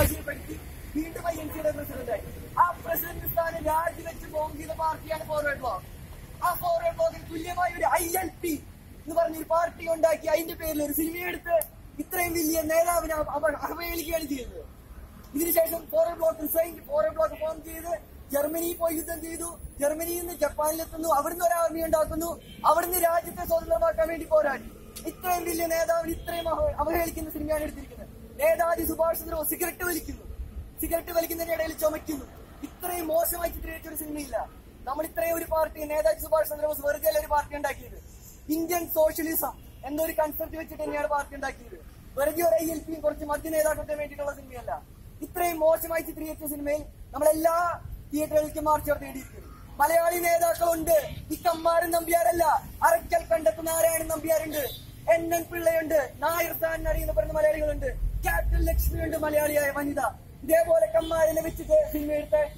പരാജയപ്പെടുത്തി വീണ്ടും I N സിയുടെ പ്രസിഡന്റായി ആ പ്രസിഡന്റ് സ്ഥാനം രാജിവെച്ച് ഫോം ചെയ്ത പാർട്ടിയാണ് ഫോർവേഡ് ബ്ലോക്ക് ആ ഫോർവേഡ് ബ്ലോക്കിന് തുല്യമായ ഒരു ഐ എൽ പി എന്ന് പറഞ്ഞ ഒരു പാർട്ടി ഉണ്ടാക്കി അതിന്റെ പേരിൽ ഒരു സിനിമയെടുത്ത് ഇത്രയും വലിയ നേതാവിനെ അവ- അവഹേളിക്കുകയാണ് ചെയ്തത് ഇതിനുശേഷം ഫോർവേഡ് ബ്ലോക്ക് റിസൈൻ ഫോർവേഡ് ബ്ലോക്ക് ഫോം ചെയ്ത് ജർമ്മനിയിൽ പോയി യുദ്ധം ചെയ്തു ജർമ്മനിയിൽ നിന്ന് ജപ്പാനിലെത്തുന്നു അവിടുന്ന് ഒരു ആർമി ഉണ്ടാക്കുന്നു അവിടുന്ന് രാജ്യത്തെ സ്വതന്ത്രമാക്കാൻ വേണ്ടി പോരാടി ഇത്രയും വലിയ നേതാവിന് ഇത്രയും അവ- അവഹേളിക്കുന്ന സിനിമയാണ് എടുത്തിരിക്കുന്നത് നേതാജി സുഭാഷ് ചന്ദ്രബോസ് സിഗരറ്റ് വലിക്കുന്നു സിഗരറ്റ് വലിക്കുന്നതിന്റെ ഇടയിൽ ചുമക്കുന്നു ഇത്രയും മോശമായി ചിത്രീകരിച്ച ഒരു സിനിമയില്ല നമ്മൾ ഇത്രയും ഒരു പാർട്ടി നേതാജി സുഭാഷ് ചന്ദ്രബോസ് വെറുതെ അല്ല ഒരു പാർട്ടി ഉണ്ടാക്കിയത് ഇന്ത്യൻ സോഷ്യലിസം എന്നൊരു കൺസെപ്റ്റ് വെച്ചിട്ട് തന്നെയാണ് പാർട്ടി ഉണ്ടാക്കിയത് വെറുതെ ഒരു ഐ എൽ പിയും കുറച്ച് മധ്യ നേതാക്കൾക്ക് വേണ്ടിയിട്ടുള്ള സിനിമയല്ല ഇത്രയും മോശമായി ചിത്രീകരിച്ച സിനിമയിൽ നമ്മളെല്ലാ തിയേറ്ററുകളിലേക്കും മാർച്ച് നടത്തേണ്ടിയിരിക്കുന്നു മലയാളി നേതാക്കളുണ്ട് ഈ കമ്മാരൻ നമ്പ്യാരല്ല അറക്കൽ കണ്ടത്ത് നാരായണൻ നമ്പ്യാരുണ്ട് എൻ എൻ പിള്ളയുണ്ട് നായർ സ്ഥാൻ അറിയുന്ന പറഞ്ഞ മലയാളികളുണ്ട് ക്യാപ്റ്റൻ ലക്ഷ്മിയുണ്ട് മലയാളിയായ വനിത ഇതേപോലെ കമ്മാരനെ വെച്ചിട്ട് സിനിമ എടുത്ത